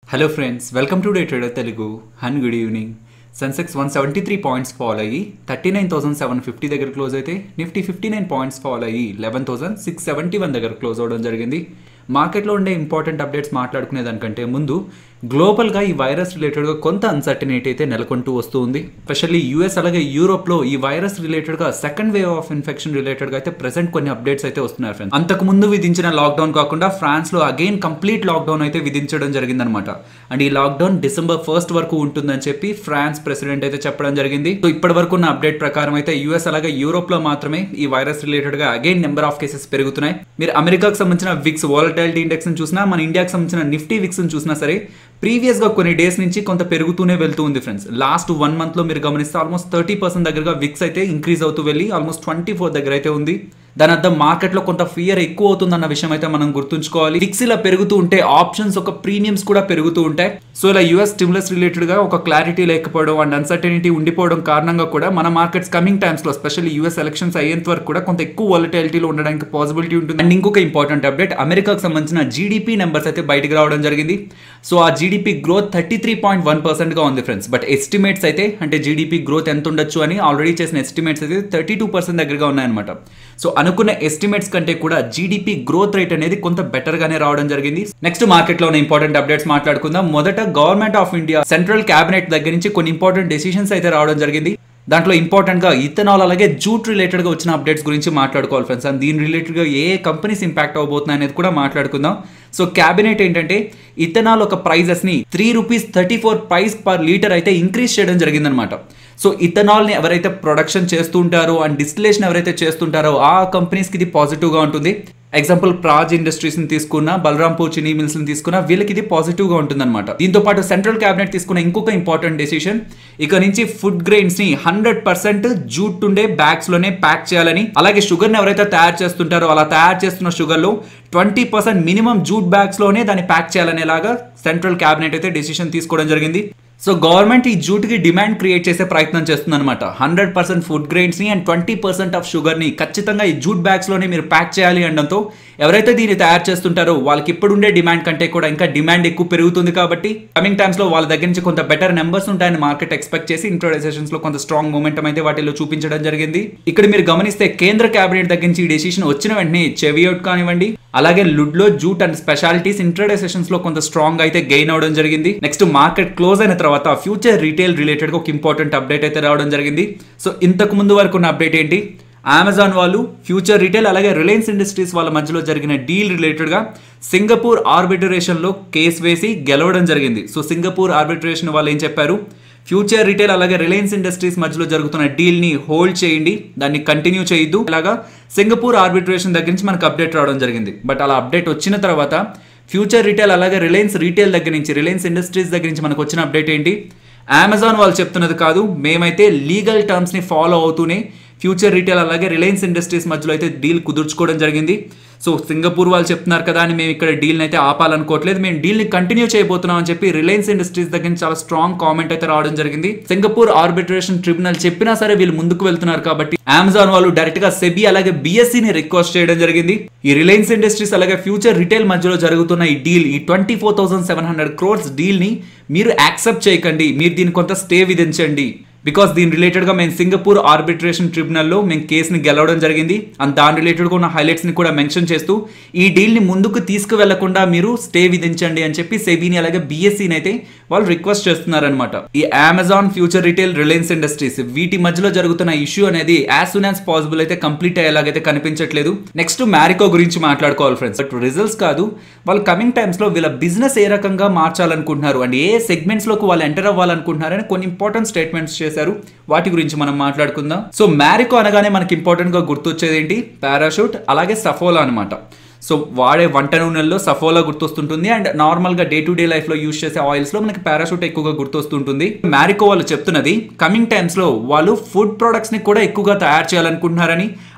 hello friends welcome to day trader Telugu and good evening Sensex one seventy three points fall అయ్యి thirty nine thousand seven fifty దగ్గర close అయితే Nifty fifty nine points fall అయ్యి eleven thousand six seventy one దగ్గర close అవడం జరిగింది మార్కెట్లో ఉండే important updates మాట్లాడుకునే దానికంటే ముందు గ్లోబల్గా ఈ వైరస్ రిలేటెడ్గా కొంత అన్సర్టనిటీ అయితే నెలకొంటూ వస్తూ ఉంది స్పెషల్లీ యూఎస్ అలాగే యూరోప్లో ఈ వైరస్ రిలేటెడ్గా సెకండ్ వేవ్ ఆఫ్ ఇన్ఫెక్షన్ రిలేటెడ్గా అయితే ప్రెసెంట్ కొన్ని అప్డేట్స్ అయితే వస్తున్నారు ఫ్రెండ్స్ అంతకు ముందు విధించిన లాక్డౌన్ కాకుండా ఫ్రాన్స్లో అగైన్ కంప్లీట్ లాక్డౌన్ అయితే విధించడం జరిగిందనమాట అండ్ ఈ లాక్డౌన్ డిసెంబర్ ఫస్ట్ వరకు ఉంటుందని చెప్పి ఫ్రాన్స్ ప్రెసిడెంట్ అయితే చెప్పడం జరిగింది సో ఇప్పటి వరకు ఉన్న అప్డేట్ ప్రకారం అయితే యూఎస్ అలాగే యూరోప్లో మాత్రమే ఈ వైరస్ రిలేటెడ్గా అగైన్ నెంబర్ ఆఫ్ కేసెస్ పెరుగుతున్నాయి మీరు అమెరికాకు సంబంధించిన విక్స్ వాలటాలిటీ ఇండెక్స్ చూసినా మన ఇండియాకి సంబంధించిన నిఫ్టీ విక్స్ చూసినా సరే ప్రీవియస్గా కొన్ని డేస్ నుంచి కొంత పెరుగుతూనే వెళ్తూ ఉంది ఫ్రెండ్స్ లాస్ట్ వన్ మంత్లో మీరు గమనిస్తే ఆల్మోస్ట్ థర్టీ పర్సెంట్ దగ్గరగా విక్స్ అయితే ఇంక్రీజ్ అవుతూ వెళ్ళి ఆల్మోస్ట్ ట్వంటీ ఫోర్ దగ్గర అయితే ఉంది దాని అర్థం మార్కెట్లో కొంత ఫియర్ ఎక్కువ అవుతుందన్న విషయం అయితే మనం గుర్తుంచుకోవాలి విక్స్ ఇలా పెరుగుతూ ఉంటే ఆప్షన్స్ ఒక ప్రీమియమ్స్ కూడా పెరుగుతూ ఉంటాయి సో ఇలా యూఎస్ స్టిమ్యులస్ రిలేటెడ్గా ఒక క్లారిటీ లేకపోవడం అండ్ అన్సర్టనిటీ ఉండిపోవడం కారణంగా కూడా మన మార్కెట్స్ కమింగ్ టైమ్స్లో స్పెషల్లీ యూఎస్ ఎలక్షన్స్ అయ్యేంత వరకు కూడా కొంత ఎక్కువ వాలటాలిటీలో ఉండడానికి పాసిబిలిటీ ఉంటుంది అండ్ ఇంకొక ఇంపార్టెంట్ అప్డేట్ అమెరికాకు సంబంధించిన జీడిపి నెంబర్స్ అయితే బయటకు రావడం జరిగింది సో ఆ GDP growth thirty three point one పర్సెంట్గా ఉంది ఫ్రెండ్స్ బట్ ఎస్టిమేట్స్ అయితే అంటే జీడిపి గ్రోత్ ఎంత ఉండొచ్చు అని ఆల్రెడీ చేసిన ఎస్టిమేట్స్ అయితే థర్టీ టూ పర్సెంట్ దగ్గరగా ఉన్నాయన్నమాట సో అనుకున్న ఎస్టిమేట్స్ కంటే కూడా జీడిపి గ్రోత్ రేట్ అనేది కొంత బెటర్ గానే రావడం జరిగింది నెక్స్ట్ మార్కెట్ లో ఉన్న ఇంపార్టెంట్ అప్డేట్స్ మాట్లాడుకుందాం మొదట government of India central cabinet దగ్గర నుంచి కొన్ని ఇంపార్టెంట్ డెసిషన్స్ అయితే రావడం జరిగింది దాంట్లో ఇంపార్టెంట్ గా ఇథనాల్ అలాగే జూట్ రిలేటెడ్ గా వచ్చిన అప్డేట్స్ గురించి మాట్లాడుకోవాలి ఫ్రెండ్స్ అండ్ దీని రిలేటెడ్ గా ఏ కంపెనీస్ ఇంపాక్ట్ అవబోతున్నాయి అనేది కూడా మాట్లాడుకుందాం సో క్యాబినెట్ ఏంటంటే ఇథనాల్ ఒక ప్రైజెస్ ని three rupees thirty four price per litre అయితే ఇంక్రీజ్ చేయడం జరిగిందనమాట సో ఇథనాల్ని ఎవరైతే ప్రొడక్షన్ చేస్తుంటారో అండ్ డిస్టిలేషన్ ఎవరైతే చేస్తుంటారో ఆ కంపెనీస్కి ఇది పాజిటివ్గా ఉంటుంది ఎగ్జాంపుల్ ప్రాజ్ ఇండస్ట్రీస్ని తీసుకున్న బలరాంపూర్ చినీ మిల్స్ని తీసుకున్న వీళ్ళకి ఇది పాజిటివ్గా ఉంటుందన్నమాట దీంతో పాటు సెంట్రల్ క్యాబినెట్ తీసుకున్న ఇంకొక ఇంపార్టెంట్ డెసిషన్ ఇక నుంచి ఫుడ్ గ్రెయిన్స్ ని హండ్రెడ్ పర్సెంట్ జూట్ ఉండే బ్యాగ్స్ లోనే ప్యాక్ చేయాలని అలాగే షుగర్ని ఎవరైతే తయారు చేస్తుంటారో అలా తయారు చేస్తున్న షుగర్లో twenty percent minimum jute bags లోనే దాన్ని ప్యాక్ చేయాలనేలాగా సెంట్రల్ క్యాబినెట్ అయితే డెసిషన్ తీసుకోవడం జరిగింది సో గవర్నమెంట్ ఈ జూట్కి డిమాండ్ క్రియేట్ చేసే ప్రయత్నం చేస్తుంది అనమాట హండ్రెడ్ పర్సెంట్ ఫుడ్ గ్రెయిన్స్ని అండ్ ట్వంటీ పర్సెంట్ ఆఫ్ షుగర్ని ఖచ్చితంగా ఈ జూట్ బ్యాగ్స్లోనే మీరు ప్యాక్ చేయాలి అనడంతో ఎవరైతే దీన్ని తయారు చేస్తుంటారో వాళ్ళకి ఇప్పుడుండే డిమాండ్ కంటే కూడా ఇంకా డిమాండ్ ఎక్కువ పెరుగుతుంది కాబట్టి కమింగ్ టైమ్స్లో వాళ్ళ దగ్గర నుంచి కొంత బెటర్ నెంబర్స్ ఉంటాయని మార్కెట్ ఎక్స్పెక్ట్ చేసి ఇంట్రోడైజేషన్స్లో కొంత స్ట్రాంగ్ మూమెంటం అయితే వాటిలో చూపించడం జరిగింది ఇక్కడ మీరు గమనిస్తే కేంద్ర కేబినెట్ దగ్గర నుంచి ఈ డెసిషన్ వచ్చిన వెంటనే చెవియౌట్ కానివ్వండి అలాగే లుడ్లో జూట్ అండ్ స్పెషాలిటీస్ ఇంట్రడైజేషన్స్ లో కొంత స్ట్రాంగ్ అయితే గెయిన్ అవడం జరిగింది నెక్స్ట్ మార్కెట్ క్లోజ్ అయిన తర్వాత ఫ్యూచర్ రీటైల్ రిలేటెడ్ ఒక ఇంపార్టెంట్ అప్డేట్ అయితే రావడం జరిగింది సో ఇంతకు ముందు వరకు ఉన్న అప్డేట్ ఏంటి అమెజాన్ వాళ్ళు ఫ్యూచర్ రీటైల్ అలాగే రిలయన్స్ ఇండస్ట్రీస్ వాళ్ళ మధ్యలో జరిగిన డీల్ రిలేటెడ్గా సింగపూర్ ఆర్బిటరేషన్లో కేసు వేసి గెలవడం జరిగింది సో సింగపూర్ ఆర్బిట్రేషన్ వాళ్ళు ఏం చెప్పారు ఫ్యూచర్ రీటైల్ అలాగే రిలయన్స్ ఇండస్ట్రీస్ మధ్యలో జరుగుతున్న డీల్ని హోల్డ్ చేయండి దాన్ని కంటిన్యూ చేయొద్దు అలాగా సింగపూర్ ఆర్బిట్రేషన్ దగ్గర నుంచి మనకు అప్డేట్ రావడం జరిగింది బట్ అలా అప్డేట్ వచ్చిన తర్వాత ఫ్యూచర్ రీటైల్ అలాగే రిలయన్స్ రీటైల్ దగ్గర నుంచి రిలయన్స్ ఇండస్ట్రీస్ దగ్గర నుంచి మనకు వచ్చిన అప్డేట్ ఏంటి అమెజాన్ వాళ్ళు చెప్తున్నది కాదు మేమైతే లీగల్ టర్మ్స్ని ఫాలో అవుతూనే ఫ్యూచర్ రీటైల్ అలాగే రిలయన్స్ ఇండస్ట్రీస్ మధ్యలో అయితే డీల్ కుదుర్చుకోవడం జరిగింది సో సింగపూర్ వాళ్ళు చెప్తున్నారు కదా అని మేము ఇక్కడ డీల్ని అయితే ఆపాలనుకోవట్లేదు మేము డీల్ని కంటిన్యూ చేయబోతున్నాం అని చెప్పి రిలయన్స్ ఇండస్ట్రీస్ దగ్గర నుంచి చాలా స్ట్రాంగ్ కామెంట్ అయితే రావడం జరిగింది సింగపూర్ ఆర్బిట్రేషన్ ట్రిబ్యునల్ చెప్పినా సరే వీళ్ళు ముందుకు వెళ్తున్నారు కాబట్టి అమెజాన్ వాళ్ళు డైరెక్ట్ గా సెబీ అలాగే బిఎస్సిని రిక్వెస్ట్ చేయడం జరిగింది ఈ రిలయన్స్ ఇండస్ట్రీస్ అలాగే ఫ్యూచర్ రిటైల్ మధ్యలో జరుగుతున్న ఈ డీల్ ఈ twenty four thousand seven hundred crores deal ని మీరు యాక్సెప్ట్ చేయకండి మీరు దీన్ని కొంత స్టే విధించండి బికాస్ దీని రిలేటెడ్గా మేము సింగపూర్ ఆర్బిట్రేషన్ ట్రిబ్యునల్లో మేము కేసుని గెలవడం జరిగింది అండ్ దాని రిలేటెడ్గా ఉన్న హైలైట్స్ని కూడా మెన్షన్ చేస్తూ ఈ డీల్ని ముందుకు తీసుకువెళ్లకుండా మీరు స్టే విధించండి అని చెప్పి సెబీని అలాగే బీఎస్సీని అయితే వాళ్ళు రిక్వెస్ట్ చేస్తున్నారనమాట ఈ Amazon Future Retail Reliance Industries వీటి మధ్యలో జరుగుతున్న ఇష్యూ అనేది యాజ్ సూన్ యాజ్ పాసిబుల్ అయితే కంప్లీట్ అయ్యేలాగైతే కనిపించట్లేదు నెక్స్ట్ మ్యారికో గురించి మాట్లాడుకోవాలి ఫ్రెండ్స్ బట్ రిజల్ట్స్ కాదు వాళ్ళు కమింగ్ టైమ్స్లో వీళ్ళ బిజినెస్ ఏ రకంగా మార్చాలనుకుంటున్నారు అండ్ ఏ సెగ్మెంట్స్లోకి వాళ్ళు ఎంటర్ అవ్వాలనుకుంటున్నారని కొన్ని ఇంపార్టెంట్ స్టేట్మెంట్స్ చేశారు వాటి గురించి మనం మాట్లాడుకుందాం సో మ్యారికో అనగానే మనకి ఇంపార్టెంట్ గా గుర్తొచ్చేది ఏంటి పారాషూట్ అలాగే సఫోలా అనమాట సో వాడే వంట నూనెల్లో సఫోలా గుర్తొస్తుంటుంది అండ్ నార్మల్గా డే టు డే లైఫ్లో యూస్ చేసే ఆయిల్స్లో మనకి పారాషూట్ ఎక్కువగా గుర్తొస్తుంటుంది మ్యారికో వాళ్ళు చెప్తున్నది కమింగ్ టైమ్స్లో వాళ్ళు ఫుడ్ ప్రొడక్ట్స్ని కూడా ఎక్కువగా తయారు చేయాలనుకుంటున్నారని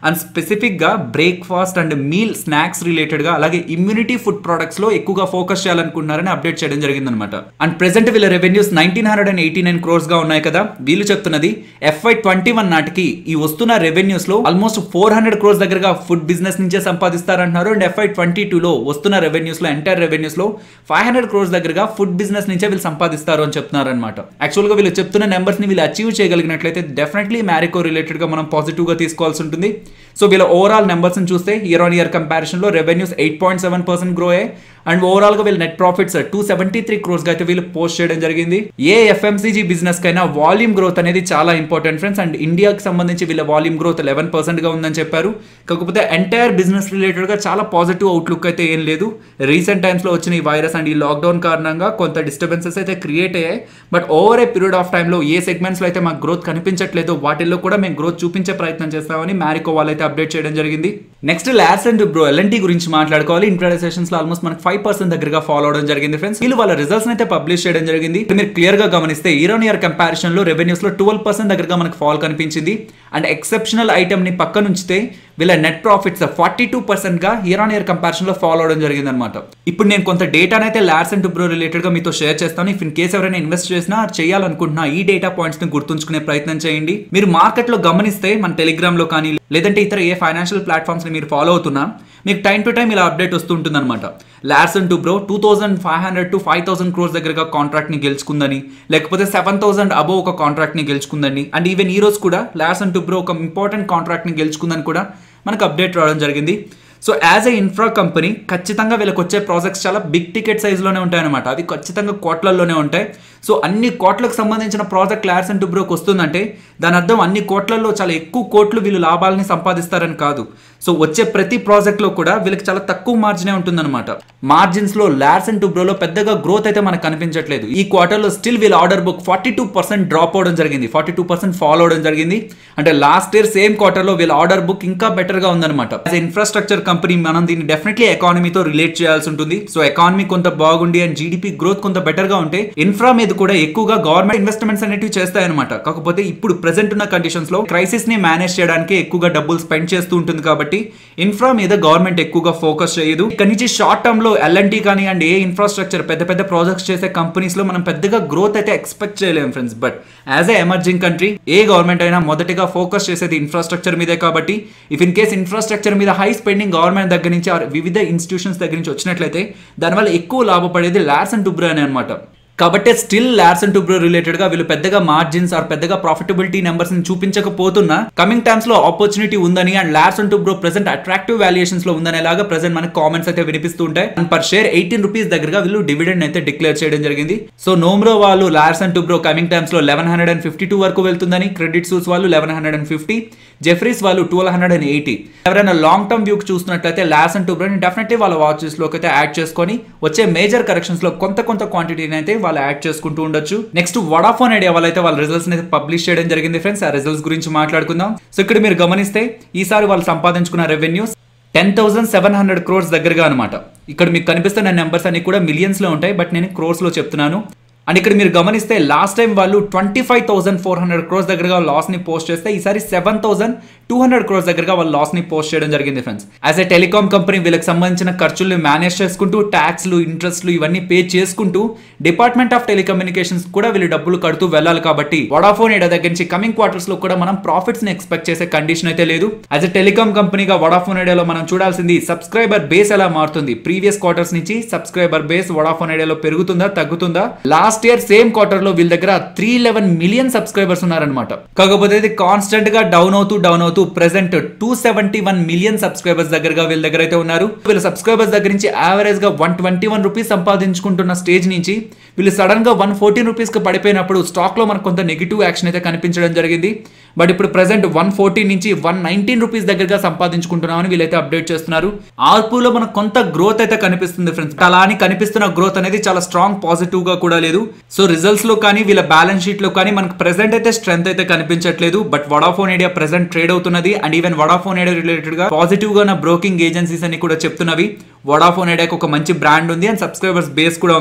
అండ్ స్పెసిఫిక్గా బ్రేక్ఫాస్ట్ అండ్ మీల్ స్నాక్స్ రిలేటెడ్గా అలాగే ఇమ్యూనిటీ ఫుడ్ ప్రొడక్ట్స్లో ఎక్కువగా ఫోకస్ చేయాలనుకుంటున్నారని అప్డేట్ చేయడం జరిగిందనమాట అండ్ ప్రెసెంట్ వీళ్ళ revenues nineteen hundred and eighty nine క్రోర్స్గా ఉన్నాయి కదా వీళ్ళు చెప్తున్నది ఎఫ్ఐ ట్వంటీ వన్ నాటికి ఈ వస్తున్న రెవెన్యూస్లో ఆల్మోస్ట్ ఫోర్ హండ్రెడ్ క్రోర్స్ దగ్గరగా ఫుడ్ బిజినెస్ నుంచే సంపాదిస్తారంటున్నారు అండ్ ఎఫ్ఐ ట్వంటీ టూలో వస్తున్న రెవెన్యూస్లో ఎంటైర్ రెవెన్యూస్లో ఫైవ్ హండ్రెడ్ క్రోర్స్ దగ్గరగా ఫుడ్ బిజినెస్ నుంచే వీళ్ళు సంపాదిస్తారు అని చెప్తున్నారు అనమాట యాక్చువల్గా వీళ్ళు చెప్తున్న నెంబర్స్ని వీళ్ళు అచీవ్ చేయగలిగినట్లయితే డెఫినెట్లీ మ్యారికో రిలేటెడ్గా మనం పాజిటివ్గా తీసుకోవాల్సి ఉంటుంది సో వీళ్ళ ఓవరాల్ నెంబర్స్ని చూస్తే ఇయర్ ఆన్ ఇయర్ కంపారిజన్లో revenues eight point seven percent grow అయ్యాయి అండ్ ఓవరాల్గా వీళ్ళ net profits two seventy three క్రోర్స్గా అయితే వీళ్ళు పోస్ట్ చేయడం జరిగింది ఏ ఎఫ్ఎంసీజీ బిజినెస్ కైనా వాల్యూమ్ గ్రోత్ అనేది చాలా ఇంపార్టెంట్ ఫ్రెండ్స్ అండ్ ఇండియాకి సంబంధించి వీళ్ళ వాల్యూమ్ గ్రోత్ లెవెన్ పర్సెంట్గా ఉందని చెప్పారు కాకపోతే ఎంటైర్ బిజినెస్ రిలేటెడ్గా చాలా పాజిటివ్ అవుట్లుక్ అయితే ఏం లేదు రీసెంట్ టైమ్స్లో వచ్చిన ఈ వైరస్ అండ్ ఈ లాక్డౌన్ కారణంగా కొంత డిస్టర్బెన్సెస్ అయితే క్రియేట్ అయ్యాయి but over a period of టైంలో ఏ సెగ్మెంట్స్లో అయితే మాకు గ్రోత్ కనిపించట్లేదు వాటిల్లో కూడా మేము గ్రోత్ చూపించే ప్రయత్నం చేస్తామని మ్యారికో వాళ్ళు అయితే అప్డేట్ చేయడం జరిగింది next Larsen and Toubro L N T గురించి మాట్లాడుకోవాలి ఇంట్రడక్ట్ సెషన్స్ లో ఆల్మోస్ట్ మనకి ఫైవ్ పర్సెంట్ దగ్గరగా ఫాలో అవడం జరిగింది ఫ్రెండ్స్ వీళ్ళు వాళ్ళ రిజల్ట్స్ అయితే పబ్లిష్ చేయడం జరిగింది మీరు క్లియర్ గా గమనిస్తే ఇయర్ ఆన్ ఇయర్ కంపారిజన్ లో రెవెన్యూస్ లో ట్వెల్వ్ పర్సెంట్ దగ్గరగా మనకు ఫాల్ కనిపించింది అండ్ ఎక్సెప్షనల్ ఐటమ్ ని పక్కన ఉంచితే వీళ్ళ net profits forty two percent గా ఇయర్ ఆన్ ఇయర్ కంపారిజన్ లో ఫాలో అవడం జరిగింది అనమాట ఇప్పుడు నేను కొంత డేటాను అయితే లార్స్ అండ్ బ్రో రిలేటెడ్ గా మీతో షేర్ చేస్తాను ఇఫ్ ఇన్ కేసు ఎవరైనా ఇన్వెస్ట్ చేసినా చేయాలనుకుంటున్నా ఈ డేటా పాయింట్స్ ని గుర్తుంచుకునే ప్రయత్నం చేయండి మీరు మార్కెట్ లో గమనిస్తే మన టెలిగ్రామ్ లో కానీ లేదంటే ఇతర ఏ ఫైనాన్షియల్ ప్లాట్ఫామ్స్ ని మీరు ఫాలో అవుతున్నా మీకు టైం టు టైం ఇలా అప్డేట్ వస్తుంటుంది అనమాట Larsen Toubro two thousand five hundred to five thousand crores దగ్గరగా కాంట్రాక్ట్ ని గెలుచుకుందని లేకపోతే సెవెన్ థౌసండ్ అబోవ్ ఒక కాంట్రాక్ట్ ని గెలుచుకుందని అండ్ ఈవెన్ ఈ రోజు కూడా లార్సన్ టు బ్రో ఒక ఇంపార్టెంట్ కాంట్రాక్ట్ ని గెలుచుకుందని కూడా మనకు అప్డేట్ రావడం జరిగింది so as a infra company ఖచ్చితంగా వీళ్ళకి వచ్చే ప్రాజెక్ట్స్ చాలా బిగ్ టికెట్ సైజ్లోనే ఉంటాయన్నమాట అవి ఖచ్చితంగా కోట్లల్లోనే ఉంటాయి సో అన్ని కోట్లకు సంబంధించిన ప్రాజెక్ట్ లార్స్ అండ్ బ్రోక్ వస్తుందంటే దాని అర్థం అన్ని కోట్లలో చాలా ఎక్కువ కోట్లు వీళ్ళు లాభాలని సంపాదిస్తారని కాదు సో వచ్చే ప్రతి ప్రాజెక్ట్లో కూడా వీళ్ళకి చాలా తక్కువ మార్జినే ఉంటుందన్నమాట మార్జిన్స్లో లార్స్ అండ్ బ్రోలో పెద్దగా గ్రోత్ అయితే మనకు కనిపించట్లేదు ఈ క్వార్టర్లో స్టిల్ వీళ్ళ order book forty two percent drop అవడం జరిగింది ఫార్టీ టూ పర్సెంట్ ఫాలో అవడం జరిగింది అంటే లాస్ట్ ఇయర్ సేమ్ క్వార్టర్లో వీళ్ళ ఆర్డర్ బుక్ ఇంకా బెటర్గా ఉందన్నమాట యాజ్ ఇన్ఫ్రాస్ట్రక్చర్ కంపెనీ మనం దీన్ని డెఫినెట్లీ ఎకానమీతో రిలేట్ చేయాల్సి ఉంటుంది సో ఎకానమీ కొంత బాగుండి అండ్ జీడిపి గ్రోత్ కొంత బెటర్గా ఉంటే ఇన్ఫ్రా మీద కూడా ఎక్కువగా గవర్నమెంట్ ఇన్వెస్ట్మెంట్స్ అనేటివి చేస్తాయన్నమాట కాకపోతే ఇప్పుడు ప్రెసెంట్ ఉన్న కండిషన్స్ లో క్రైసిస్ ని మేనేజ్ చేయడానికి ఎక్కువగా డబ్బులు స్పెండ్ చేస్తూ ఉంటుంది కాబట్టి ఇన్ఫ్రా మీద గవర్నమెంట్ ఎక్కువగా ఫోకస్ చేయదు ఇక్కడ నుంచి షార్ట్ టర్మ్ లో ఎల్ఎన్టీ కానీ అండ్ ఏ ఇన్ఫ్రాస్ట్రక్చర్ పెద్ద పెద్ద ప్రాజెక్ట్స్ చేసే కంపెనీస్ లో మనం పెద్దగా గ్రోత్ అయితే ఎక్స్పెక్ట్ చేయలేము friends but as a emerging country ఏ గవర్నమెంట్ అయినా మొదటిగా ఫోకస్ చేసేది ఇన్ఫ్రాస్ట్రక్చర్ మీదే కాబట్టి ఇఫ్ ఇన్ కేస్ ఇన్ఫ్రాస్ట్రక్చర్ మీద హై స్పెండింగ్ గవర్నమెంట్ దగ్గర నుంచి or వివిధ ఇన్స్టిట్యూషన్స్ దగ్గర నుంచి వచ్చినట్లయితే దానివల్ల ఎక్కువ లాభపడేది లార్స్ అండ్ టుబ్రో అనే అనమాట కాబట్టి still Larsen and Toubro related గా వీళ్ళు పెద్దగా మార్జిన్స్ ఆర్ పెద్దగా ప్రాఫిటబిలిటీ నెంబర్స్ ని చూపించకపోతున్నా కమింగ్ టైమ్స్ లో ఆపర్చునిటీ ఉందని and Larsen and Toubro present attractive valuations లో ఉందనేలాగా ప్రెసెంట్ మనకి కామెంట్స్ అయితే వినిపిస్తూ ఉంటాయి and per share eighteen rupees దగ్గరగా వీళ్ళు డివిడెండ్ అయితే డిక్లేర్ చేయడం జరిగింది సో నోమ్రో వాళ్ళు Larsen and Toubro coming times లో eleven hundred and fifty two వరకు వెళ్తుందని క్రెడిట్ సూస్ వాళ్ళు eleven hundred and fifty Jefferies వాళ్ళు ట్వెల్వ్ హండ్రెడ్ అండ్ ఎయిటీ ఎవరైనా లాంగ్ టర్మ్ వ్యూ చూస్తున్నట్లయితే లార్స్ అండ్ టుబ్రోని డెఫినెట్లీ వాళ్ళ వాచెస్ లోకి అయితే యాడ్ చేసుకొని వచ్చే మేజర్ కరెక్షన్స్ లో కొంత కొంత క్వాంటిటీని అయితే వాళ్ళు యాడ్ చేసుకుంటూ ఉండొచ్చు నెక్స్ట్ వడాఫోన్ ఐడియా వాళ్ళైతే వాళ్ళ రిజల్ట్స్ అయితే పబ్లిష్ చేయడం జరిగింది ఫ్రెండ్స్ ఆ రిజల్ట్స్ గురించి మాట్లాడుకుందాం సో ఇక్కడ మీరు గమనిస్తే ఈసారి వాళ్ళు సంపాదించుకున్న revenues ten thousand seven hundred crores దగ్గరగా అనమాట ఇక్కడ మీకు కనిపిస్తున్న నెంబర్స్ అన్ని కూడా మిలియన్స్ లో ఉంటాయి బట్ నేను క్రోర్స్ లో చెప్తున్నాను అండ్ ఇక్కడ మీరు గమనిస్తే లాస్ట్ టైం వాళ్ళు twenty five thousand four hundred crores దగ్గరగా లాస్ ని పోస్ట్ చేస్తే ఈసారి seven thousand two hundred crores దగ్గరగా వాళ్ళు లాస్ ని పోస్ట్ చేయడం జరిగింది friends as a telecom company వీళ్ళకి సంబంధించిన ఖర్చుల్ని మేనేజ్ చేసుకుంటూ ట్యాక్స్లు ఇంట్రెస్ట్లు ఇవన్నీ పే చేసుకుంటూ డిపార్ట్మెంట్ ఆఫ్ టెలికమ్యూనికేషన్స్ కూడా వీళ్ళు డబ్బులు కడుతూ వెళ్ళాలి కాబట్టి వడాఫోన్ ఏడా దగ్గర నుంచి కమింగ్ క్వార్టర్స్ లో కూడా మనం ప్రాఫిట్స్ ని ఎక్స్పెక్ట్ చేసే కండిషన్ అయితే లేదు యాజ్ ఎ టెలికామ్ కంపెనీగా వడాఫోన్ ఏడియాలో మనం చూడాల్సింది సబ్స్క్రైబర్ బేస్ ఎలా మారుతుంది ప్రీవియస్ క్వార్టర్స్ నుంచి సబ్స్క్రైబర్ బేస్ వడాఫోన్ ఏడియాలో పెరుగుతుందా తగ్గుతుందా లాస్ట్ ఇయర్ సేమ్ క్వార్టర్ లో వీళ్ళ దగ్గర త్రీ లెవెన్ మిలియన్ సబ్స్క్రైబర్స్ ఉన్నారనమాట కాకపోతే ఇది కాన్స్టెంట్ గా డౌన్ అవుతూ డౌన్ అవుతూ present two seventy one million subscribers దగ్గరగా వీళ్ళ దగ్గర అయితే ఉన్నారు వీళ్ళ సబ్స్క్రైబర్స్ దగ్గర నుంచి యావరేజ్ గా వన్ ట్వంటీ వన్ రూపీస్ సంపాదించుకుంటున్న స్టేజ్ నుంచి వీళ్ళు సడన్ గా వన్ ఫోర్టీన్ రూపీస్ కి పడిపోయినప్పుడు స్టాక్ లో మనకు కొంత నెగిటివ్ యాక్షన్ అయితే కనిపించడం జరిగింది బట్ ఇప్పుడు ప్రెసెంట్ వన్ ఫోర్టీన్ నుంచి వన్ నైన్టీన్ రూపీస్ దగ్గరగా సంపాదించుకుంటున్నామని వీళ్ళైతే అప్డేట్ చేస్తున్నారు ఆర్పులో మనకు కొంత గ్రోత్ అయితే కనిపిస్తుంది ఫ్రెండ్స్ అలా అని కనిపిస్తున్న గ్రోత్ అనేది చాలా స్ట్రాంగ్ పాజిటివ్ గా కూడా లేదు సో రిజల్ట్స్ లో కానీ వీళ్ళ బ్యాలెన్స్ షీట్ లో కానీ మనకు ప్రెసెంట్ అయితే స్ట్రెంత్ అయితే కనిపించట్లేదు but Vodafone Idea present trade అవుతున్నది and even Vodafone Idea related గా పాజిటివ్ గా ఉన్న బ్రోకింగ్ ఏజెన్సీస్ అని కూడా చెప్తున్నవి వడాఫోన్ ఏడియాకి ఒక మంచి బ్రాండ్ ఉంది అండ్ సబ్స్క్రైబర్స్ బేస్ కూడా ఉంది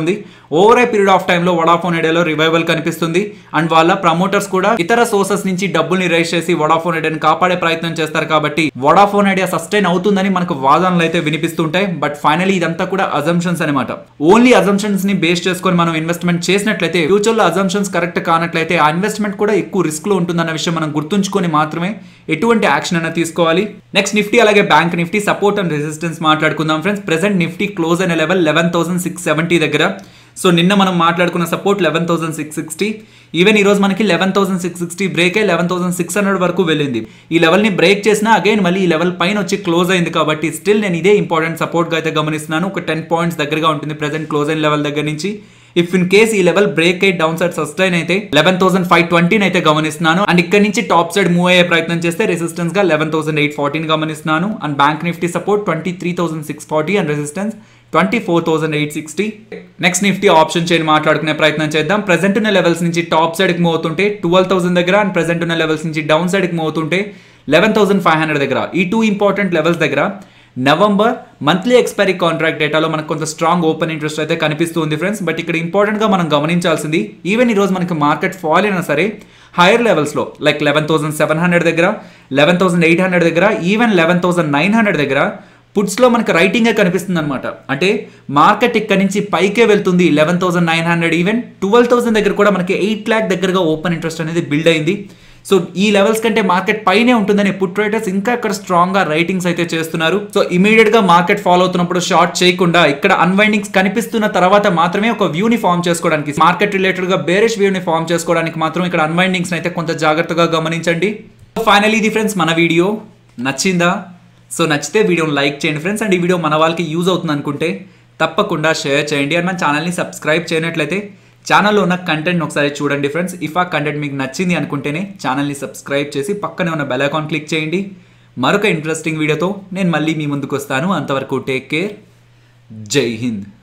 ఓవర్ ఏ పీరియడ్ ఆఫ్ టైంలో వడాఫోన్ ఐడియాలో రివైవల్ కనిపిస్తుంది అండ్ వాళ్ళ ప్రమోటర్స్ కూడా ఇతర సోర్సెస్ నుంచి డబ్బుల్ని రైజ్ చేసి వడాఫోన్ ఐడియాని కాపాడే ప్రయత్నం చేస్తారు కాబట్టి వడాఫోన్ ఐడియా సస్టైన్ అవుతుందని మనకు వాదనలు అయితే వినిపిస్తుంటాయి బట్ ఫైనలీ ఇదంతా కూడా అజంప్షన్స్ అనమాట ఓన్లీ అజంప్షన్స్ ని బేస్ చేసుకొని మనం ఇన్వెస్ట్మెంట్ చేసినట్లయితే ఫ్యూచర్ లో అజంప్షన్స్ కరెక్ట్ కానట్లయితే ఆ ఇన్వెస్ట్మెంట్ కూడా ఎక్కువ రిస్క్ లో ఉంటుందన్న విషయం మనం గుర్తుంచుకొని మాత్రమే ఎటువంటి యాక్షన్ అయినా తీసుకోవాలి నెక్స్ట్ నిఫ్టీ అలాగే bank Nifty support and resistance మాట్లాడుకుందాం ఫ్రెండ్స్ ప్రెసెంట్ నిఫ్టీ క్లోజ్ అయిన level eleven thousand six seventy దగ్గర సో నిన్న మనం మాట్లాడుకున్న support eleven thousand six sixty even ఈ రోజు మనకి eleven thousand six sixty break అయ్యి లెవెన్ థౌసండ్ సిక్స్ హండ్రెడ్ వరకు వెళ్ళింది ఈ లెవెల్ని బ్రేక్ చేసినా అగైన్ మళ్ళీ ఈ లెవెల్ పైన వచ్చి క్లోజ్ అయింది కాబట్టి స్టిల్ నేను ఇదే ఇంపార్టెంట్ సపోర్ట్గా అయితే గమనిస్తున్నాను ఒక టెన్ పాయింట్స్ దగ్గరగా ఉంటుంది ప్రెసెంట్ క్లోజ్ అయిన లెవెల్ దగ్గర నుంచి ఇఫ్ ఇన్ కేస్ ఈ లెవెల్ బ్రేక్ అయ్యి డౌన్ సైడ్ సస్టైన్ అయితే లెవెన్ థౌసండ్ ఫైవ్ ట్వంటీని అయితే గమనిస్తున్నాను అండ్ ఇక్కడ నుంచి టాప్ సైడ్ మూవ్ అయ్యే ప్రయత్నం చేస్తే రెసిస్టెన్స్ గా లెవెన్ థౌసండ్ ఎయిట్ ఫార్టీని గమనిస్తున్నాను and bank Nifty support twenty three thousand six forty and resistance twenty four thousand eight sixty next Nifty option chain మాట్లాడుకునే ప్రయత్నం చేద్దాం ప్రెసెంట్ ఉన్న లెవెల్స్ నుంచి టాప్ సైడ్కి మూవ్ అవుతుంటే ట్వెల్వ్ థౌసండ్ దగ్గర అండ్ ప్రెసెంట్ ఉన్న లెవెల్స్ నుంచి డౌన్ సైడ్కి మూవ్ అవుతుంటే లెవెన్ థౌసండ్ ఫైవ్ హండ్రెడ్ దగ్గర ఈ టూ ఇంపార్టెంట్ లెవెల్స్ దగ్గర నవంబర్ మంత్లీ ఎక్స్పైరీ కాంట్రాక్ట్ డేటాలో మనకు కొంత స్ట్రాంగ్ ఓపెన్ ఇంట్రెస్ట్ అయితే కనిపిస్తుంది ఫ్రెండ్స్ బట్ ఇక్కడ ఇంపార్టెంట్గా మనం గమనించాల్సింది ఈవెన్ ఈ రోజు మనకి మార్కెట్ ఫాల్ అయినా సరే హైయర్ లెవెల్స్లో like eleven thousand seven hundred దగ్గర లెవెన్ థౌసండ్ ఎయిట్ హండ్రెడ్ దగ్గర even eleven thousand nine hundred దగ్గర పుట్స్లో మనకి రైటింగే కనిపిస్తుంది అనమాట అంటే మార్కెట్ ఇక్కడ నుంచి పైకే వెళ్తుంది eleven thousand nine hundred even twelve thousand దగ్గర కూడా మనకి ఎయిట్ ల్యాక్ దగ్గరగా ఓపెన్ ఇంట్రెస్ట్ అనేది బిల్డ్ అయింది సో ఈ లెవెల్స్ కంటే మార్కెట్ పైనే ఉంటుందని పుట్ రైటర్స్ ఇంకా ఇక్కడ స్ట్రాంగ్ గా రైటింగ్స్ అయితే చేస్తున్నారు సో ఇమీడియట్ గా మార్కెట్ ఫాలో అవుతున్నప్పుడు షార్ట్ చేయకుండా ఇక్కడ అన్వైండింగ్స్ కనిపిస్తున్న తర్వాత మాత్రమే ఒక వ్యూని ఫామ్ చేసుకోవడానికి మార్కెట్ రిలేటెడ్ గా బేరిష్ వ్యూని ఫామ్ చేసుకోవడానికి మాత్రం ఇక్కడ అన్వైండింగ్స్ అయితే కొంత జాగ్రత్తగా గమనించండి ఫైనలీ ఇది ఫ్రెండ్స్ మన వీడియో నచ్చిందా సో నచ్చితే వీడియోని లైక్ చేయండి ఫ్రెండ్స్ అండ్ ఈ వీడియో మన వాళ్ళకి యూజ్ అవుతుంది అనుకుంటే తప్పకుండా షేర్ చేయండి అండ్ మన ఛానల్ని సబ్స్క్రైబ్ చేయనట్లయితే ఛానల్లో ఉన్న కంటెంట్ ఒకసారి చూడండి ఫ్రెండ్స్ ఇఫ్ ఆ కంటెంట్ మీకు నచ్చింది అనుకుంటేనే ఛానల్ని సబ్స్క్రైబ్ చేసి పక్కనే ఉన్న బెల్ ఐకాన్ క్లిక్ చేయండి మరొక ఇంట్రెస్టింగ్ వీడియోతో నేను మళ్ళీ మీ ముందుకు వస్తాను అంతవరకు టేక్ కేర్ జై హింద్